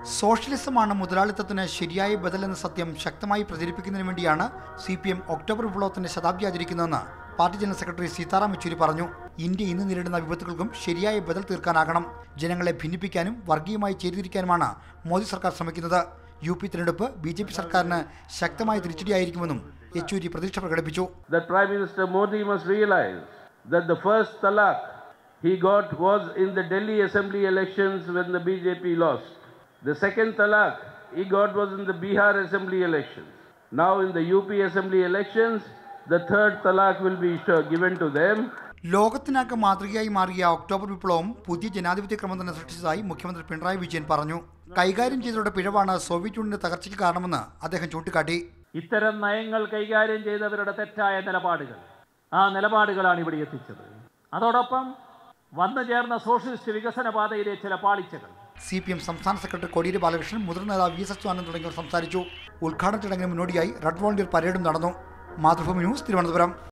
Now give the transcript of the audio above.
സോഷ്യലിസമാണ് മുതലാളിത്തത്തിന് ശരിയായ ബദൽ എന്ന സത്യം ശക്തമായി പ്രചരിപ്പിക്കുന്നതിന് വേണ്ടിയാണ് സി പി എം ഒക്ടോബർ വിപ്ലവത്തിന്റെ ശതാബ്ദി ആചരിക്കുന്നതെന്ന് party general secretary Sitaram Yechury പറഞ്ഞു ഇന്ത്യ ഇന്ന് നേരിടുന്ന വിപത്തുകൾക്കും ശരിയായ ബദൽ തീർക്കാനാകണം ജനങ്ങളെ ഭിന്നിപ്പിക്കാനും വർഗീയമായി ചേരിതിരിക്കാനുമാണ് മോദി സർക്കാർ ശ്രമിക്കുന്നത് യു പി തിരഞ്ഞെടുപ്പ് ബി ജെ പി സർക്കാരിന് ശക്തമായ തിരിച്ചടിയായിരിക്കുമെന്നും യെച്ചൂരി പ്രതീക്ഷ പ്രകടിപ്പിച്ചു that Prime Minister Modi must realize that the first talaq he got was in the Delhi Assembly elections when the BJP lost. The second talaq he got was in the Bihar Assembly elections. Now in the UP Assembly elections, the third talaq will be uh, given to them. ലോകത്തിനാകെ മാതൃകയായി മാറിയ October വിപ്ലവം പുതിയ ജനാധിപത്യ ക്രമം തന്നെ സൃഷ്ടിച്ചതായി മുഖ്യമന്ത്രി പിണറായി വിജയൻ പറഞ്ഞു കൈകാര്യം ചെയ്തവരുടെ പിഴവാണ് സോവിയറ്റ് യൂണിയന്റെ തകർച്ചയ്ക്ക് കാരണമെന്ന് അദ്ദേഹം ചൂണ്ടിക്കാട്ടി ഇത്തരം നയങ്ങൾ കൈകാര്യം ചെയ്തവരുടെ തെറ്റായ നിലപാടുകൾ ആ നിലപാടുകളാണ് ഇവിടെ എത്തിച്ചത് അതോടൊപ്പം വന്നു ചേർന്ന സോഷ്യലിസ്റ്റ് വികസന പാതയിലെ ചില പാളിച്ചകൾ സി പി എം സംസ്ഥാന സെക്രട്ടറി കോടിയേരി ബാലകൃഷ്ണൻ മുതിർന്ന നേതാവ് വി എസ് അച്യുതാനന്ദൻ തുടങ്ങിയവർ സംസാരിച്ചു ഉദ്ഘാടന ചടങ്ങിന് മുന്നോടിയായി റെഡ് വോളണ്ടിയർ പരേഡും നടന്നു മാതൃഭൂമി ന്യൂസ് തിരുവനന്തപുരം